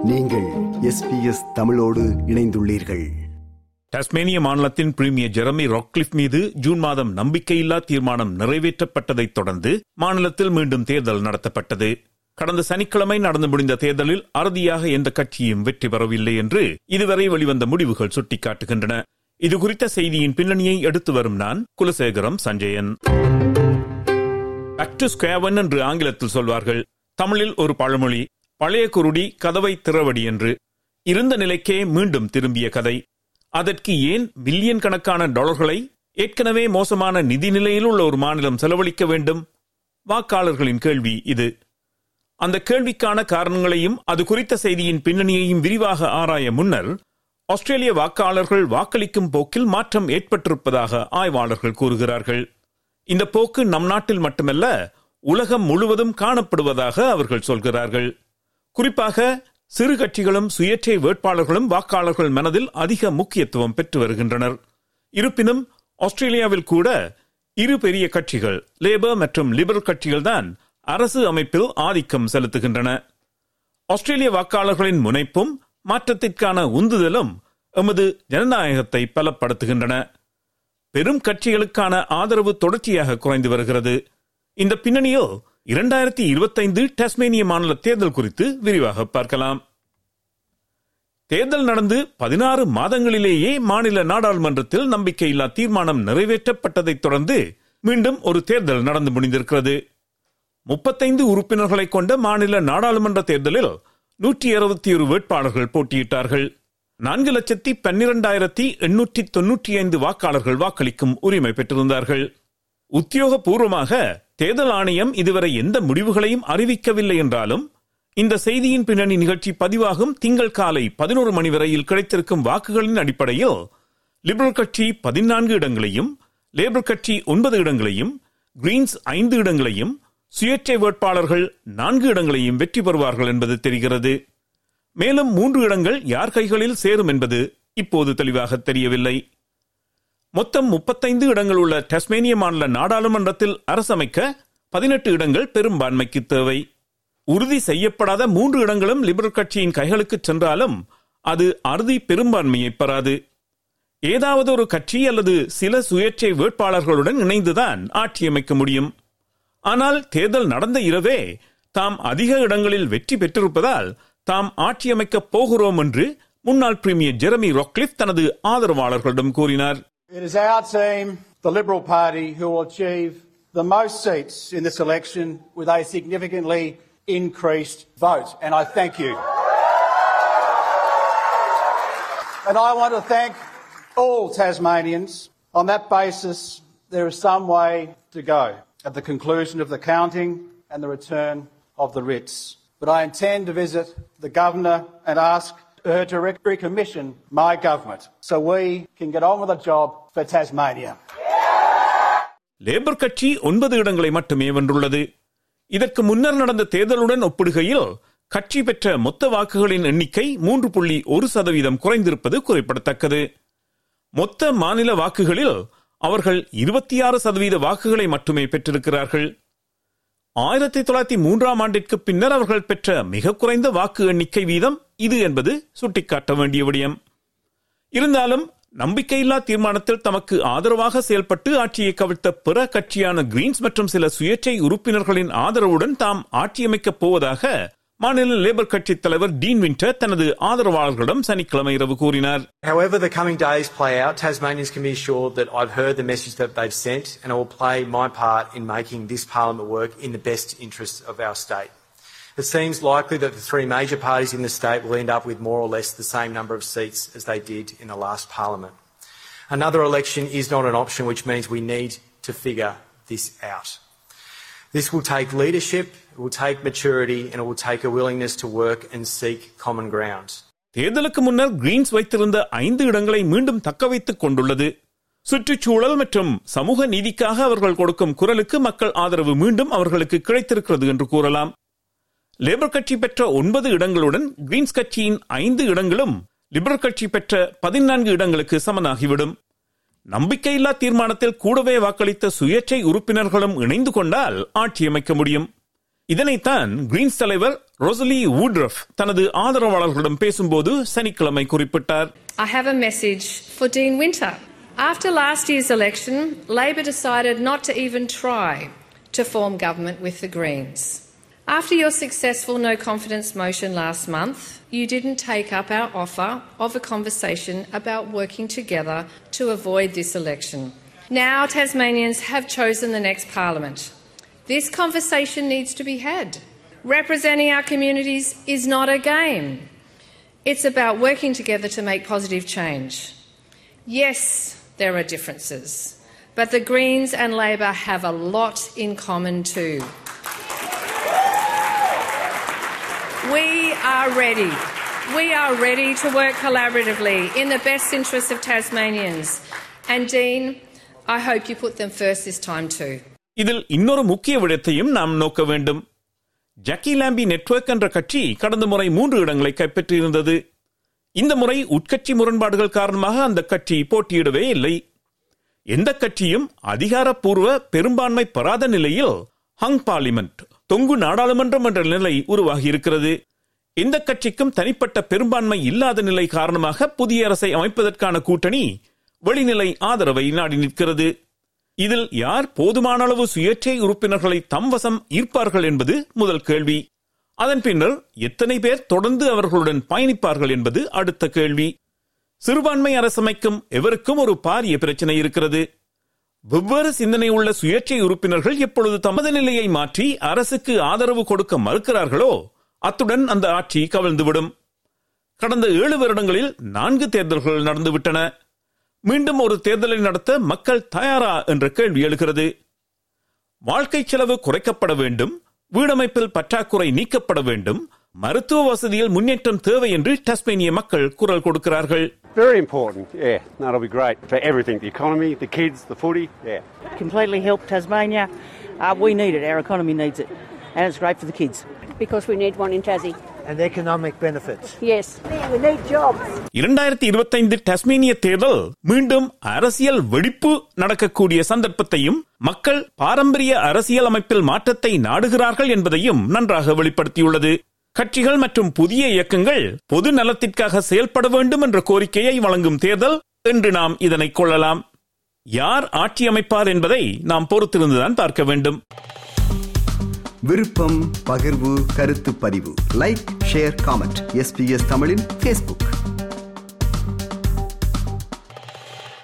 நீங்கள் எஸ்பிஎஸ் தமிழோடு இணைந்துள்ளீர்கள் டாஸ்மேனிய மாநிலத்தின் பிரீமியர் ஜெரமி ராக்லிஃப் மீது ஜூன் மாதம் நம்பிக்கையில்லா தீர்மானம் நிறைவேற்றப்பட்டதைத் தொடர்ந்து மாநிலத்தில் மீண்டும் தேர்தல் நடத்தப்பட்டது கடந்த சனிக்கிழமை நடந்து முடிந்த தேர்தலில் அறுதியாக எந்த கட்சியும் வெற்றி பெறவில்லை என்று இதுவரை வெளிவந்த முடிவுகள் சுட்டிக்காட்டுகின்றன இது குறித்த செய்தியின் பின்னணியை எடுத்து வரும் நான் Kulasekaram Sanjayan back to square one என்று ஆங்கிலத்தில் சொல்வார்கள் தமிழில் ஒரு பழமொழி பழைய குருடி கதவை திறவடி என்று இருந்த நிலைக்கே மீண்டும் திரும்பிய கதை அதற்கு ஏன் பில்லியன் கணக்கான டாலர்களை ஏற்கனவே மோசமான நிதி நிலையில் உள்ள ஒரு மாநிலம் செலவழிக்க வேண்டும் வாக்காளர்களின் கேள்வி இது அந்த கேள்விக்கான காரணங்களையும் அது குறித்த செய்தியின் பின்னணியையும் விரிவாக ஆராய முன்னர் ஆஸ்திரேலிய வாக்காளர்கள் வாக்களிக்கும் போக்கில் மாற்றம் ஏற்பட்டிருப்பதாக ஆய்வாளர்கள் கூறுகிறார்கள் இந்த போக்கு நம் நாட்டில் மட்டுமல்ல உலகம் முழுவதும் காணப்படுவதாக அவர்கள் சொல்கிறார்கள் குறிப்பாக சிறு கட்சிகளும் சுயேட்சை வேட்பாளர்களும் வாக்காளர்கள் மனதில் அதிக முக்கியத்துவம் பெற்று வருகின்றனர் இருப்பினும் ஆஸ்திரேலியாவில் கூட இரு பெரிய கட்சிகள் லேபர் மற்றும் லிபரல் கட்சிகள்தான் அரசு அமைப்பில் ஆதிக்கம் செலுத்துகின்றன ஆஸ்திரேலிய வாக்காளர்களின் முனைப்பும் மாற்றத்திற்கான உந்துதலும் எமது ஜனநாயகத்தை பலப்படுத்துகின்றன பெரும் கட்சிகளுக்கான ஆதரவு தொடர்ச்சியாக குறைந்து வருகிறது இந்த பின்னணியில் இரண்டாயிரத்தி இருபத்தைந்து டாஸ்மேனிய மாநில தேர்தல் குறித்து விரிவாக பார்க்கலாம் தேர்தல் நடந்து பதினாறு மாதங்களிலேயே மாநில நாடாளுமன்றத்தில் நம்பிக்கையில்லா தீர்மானம் நிறைவேற்றப்பட்டதைத் தொடர்ந்து மீண்டும் ஒரு தேர்தல் நடந்து முடிந்திருக்கிறது முப்பத்தைந்து உறுப்பினர்களை கொண்ட மாநில நாடாளுமன்ற தேர்தலில் நூற்றி அறுபத்தி ஒரு வேட்பாளர்கள் போட்டியிட்டார்கள் நான்கு லட்சத்தி பன்னிரண்டாயிரத்தி எண்ணூற்றி தொன்னூற்றி ஐந்து வாக்காளர்கள் வாக்களிக்கும் உரிமை பெற்றிருந்தார்கள் உத்தியோகபூர்வமாக தேர்தல் ஆணையம் இதுவரை எந்த முடிவுகளையும் அறிவிக்கவில்லை என்றாலும் இந்த செய்தியின் பின்னணி நிகழ்ச்சி பதிவாகும் திங்கள் காலை பதினோரு மணி வரையில் கிடைத்திருக்கும் வாக்குகளின் அடிப்படையில் லிபரல் கட்சி பதினான்கு இடங்களையும் லேபர் கட்சி ஒன்பது இடங்களையும் கிரீன்ஸ் ஐந்து இடங்களையும் சுயேட்சை வேட்பாளர்கள் நான்கு இடங்களையும் வெற்றி பெறுவார்கள் என்பது தெரிகிறது மேலும் மூன்று இடங்கள் யார் கைகளில் சேரும் என்பது இப்போது தெளிவாக தெரியவில்லை மொத்தம் முப்பத்தைந்து இடங்கள் உள்ள டஸ்மேனிய மாநில நாடாளுமன்றத்தில் அரசமைக்க பதினெட்டு இடங்கள் பெரும்பான்மைக்கு தேவை உறுதி செய்யப்படாத மூன்று இடங்களும் லிபரல் கட்சியின் கைகளுக்கு சென்றாலும் அது அறுதி பெரும்பான்மையை பெறாது ஏதாவது ஒரு கட்சி அல்லது சில சுயேட்சை வேட்பாளர்களுடன் இணைந்துதான் ஆட்சி அமைக்க முடியும் ஆனால் தேர்தல் நடந்த இரவே தாம் அதிக இடங்களில் வெற்றி பெற்றிருப்பதால் தாம் ஆட்சி அமைக்கப் போகிறோம் என்று முன்னாள் பிரீமியர் ஜெரமி ராக்லிஃப் தனது ஆதரவாளர்களிடம் கூறினார் It is our team, the Liberal Party, who will achieve the most seats in this election with a significantly increased vote. And I thank you. And I want to thank all Tasmanians. On that basis, there is some way to go at the conclusion of the counting and the return of the writs. But I intend to visit the Governor and ask her to rec- recommission my government so we can get on with the job for Tasmania. Labour கட்சி ஒன்பது இடங்களை மட்டுமே வென்றுள்ளது இதற்கு முன்னர் நடந்த தேர்தலுடன் ஒப்பிடுகையில் கட்சி பெற்ற மொத்த வாக்குகளின் எண்ணிக்கை மூன்று புள்ளி ஒரு சதவீதம் குறைந்திருப்பது குறிப்பிடத்தக்கது மொத்த மாநில வாக்குகளில் அவர்கள் இருபத்தி ஆறு சதவீத வாக்குகளை மட்டுமே பெற்றிருக்கிறார்கள் ஆயிரத்தி தொள்ளாயிரத்தி மூன்றாம் ஆண்டிற்கு பின்னர் அவர்கள் பெற்ற மிக குறைந்த வாக்கு எண்ணிக்கை வீதம் இது என்பது சுட்டிக்காட்ட வேண்டிய விடயம் இருந்தாலும் நம்பிக்கையில்லா தீர்மானத்தில் தமக்கு ஆதரவாக செயல்பட்டு ஆட்சியை கவிழ்த்த பிற கட்சியான கிரீன்ஸ் மற்றும் சில சுயேட்சை உறுப்பினர்களின் ஆதரவுடன் தாம் ஆட்சியமைக்கப் போவதாக மாநில லேபர் கட்சி தலைவர் டீன் வின்டர் தனது ஆதரவாளர்களிடம் சனிக்கிழமை இரவு கூறினார் However the coming days play out, Tasmanians can be assured that I've heard the message that they've sent and I will play my part in making this parliament work in the best interests of our state. It seems likely that the three major parties in the state will end up with more or less the same number of seats as they did in the last parliament. Another election is not an option, which means we need to figure this out. This will take leadership, it will take maturity, and it will take a willingness to work and seek common ground. தேர்தலுக்கு முன்னர் Green's வைத்திருந்த ஐந்து இடங்களை மீண்டும் தக்க வைத்துக் கொண்டுள்ளது சுற்றுச்சூழல் மற்றும் சமூக நீதிக்காக அவர்கள் கொடுக்கும் குரலுக்கு மக்கள் ஆதரவு மீண்டும் அவர்களுக்கு கிடைத்திருக்கிறது என்று கூறலாம் லேபர் கட்சி பெற்ற ஒன்பது இடங்களுடன் கிரீன்ஸ் கட்சியின் ஐந்து இடங்களும் லிபரல் கட்சி பெற்ற பதினான்கு இடங்களுக்கு சமனாகிவிடும் நம்பிக்கையில்லா தீர்மானத்தில் கூடவே வாக்களித்த சுயேட்சை உறுப்பினர்களும் இணைந்து கொண்டால் ஆட்சி அமைக்க முடியும் இதனைத்தான் கிரீன்ஸ் தலைவர் ரொசலி வூட்ரஃப் தனது ஆதரவாளர்களிடம் பேசும்போது சனிக்கிழமை குறிப்பிட்டார் I have a message for Dean Winter. After last year's election, Labor decided not to even try to form government with the Greens. After your successful no confidence motion last month, you didn't take up our offer of a conversation about working together to avoid this election. Now Tasmanians have chosen the next parliament. This conversation needs to be had. Representing our communities is not a game. It's about working together to make positive change. Yes, there are differences, but the Greens and Labor have a lot in common too. We are ready. We are ready to work collaboratively in the best interests of Tasmanians. And Dean, I hope you put them first this time too. இதில் இன்னொரு முக்கிய விடயத்தையும் நாம் நோக்க வேண்டும் Jaggi Lambie network என்ற கட்சி கடந்த முறை மூன்று இடங்களை கைப்பற்றியிருந்தது இந்த முறை உட்கட்சி முரண்பாடுகள் காரணமாக அந்த கட்சி போட்டியிடவே இல்லை எந்த கட்சியும் அதிகாரப்பூர்வ பெரும்பான்மை பெறாத நிலையில் ஹங் பார்லிமெண்ட் தொங்கு நாடாளுமன்றம் என்ற நிலை உருவாகி இருக்கிறது இந்த கட்சிக்கும் தனிப்பட்ட பெரும்பான்மை இல்லாத நிலை காரணமாக புதிய அரசை அமைப்பதற்கான கூட்டணி வெளிநிலை ஆதரவை நாடி நிற்கிறது இதில் யார் போதுமான அளவு சுயேட்சை உறுப்பினர்களை தம் வசம் ஈர்ப்பார்கள் என்பது முதல் கேள்வி அதன் பின்னர் எத்தனை பேர் தொடர்ந்து அவர்களுடன் பயணிப்பார்கள் என்பது அடுத்த கேள்வி சிறுபான்மை அரசமைக்கும் எவருக்கும் ஒரு பாரிய பிரச்சனை இருக்கிறது வெவ்வேறு சிந்தனை உள்ள சுயேட்சை உறுப்பினர்கள் எப்பொழுது தமது நிலையை மாற்றி அரசுக்கு ஆதரவு கொடுக்க மறுக்கிறார்களோ அத்துடன் அந்த ஆட்சி கவிழ்ந்துவிடும் கடந்த ஏழு வருடங்களில் நான்கு தேர்தல்கள் நடந்துவிட்டன மீண்டும் ஒரு தேர்தலை நடத்த மக்கள் தயாரா என்ற கேள்வி எழுகிறது வாழ்க்கை செலவு குறைக்கப்பட வேண்டும் வீடமைப்பில் பற்றாக்குறை நீக்கப்பட வேண்டும் மருத்துவ வசதியில் முன்னேற்றம் தேவை என்று டஸ்மேனிய மக்கள் குரல் கொடுக்கிறார்கள் Very important, yeah. That'll be great for everything the economy, the kids, the footy, yeah. completely help Tasmania. Uh, we need it. Our economy needs it. And it's great for the kids. because we need one in Tassie. and economic benefits. Yes. We need jobs. இரண்டாயிரத்தி இருபத்தைந்து Tasmania தேர்தல் மீண்டும் அரசியல் வெடிப்பு நடக்கக்கூடிய சந்தர்ப்பத்தையும் மக்கள் பாரம்பரிய அரசியல் அமைப்பில் மாற்றத்தை நாடுகிறார்கள் என்பதையும் நன்றாக வெளிப்படுத்தியுள்ளது கட்சிகள் மற்றும் புதிய இயக்கங்கள் பொது நலத்திற்காக செயல்பட வேண்டும் என்ற கோரிக்கையை வழங்கும் தேர்தல் என்று நாம் இதனை கொள்ளலாம் யார் ஆட்சி அமைப்பார் என்பதை நாம் பொறுத்திருந்துதான் பார்க்க வேண்டும் விருப்பம் பகிர்வு கருத்து பதிவு லைக் ஷேர் காமெண்ட் எஸ்பிஎஸ் தமிழின் ஃபேஸ்புக்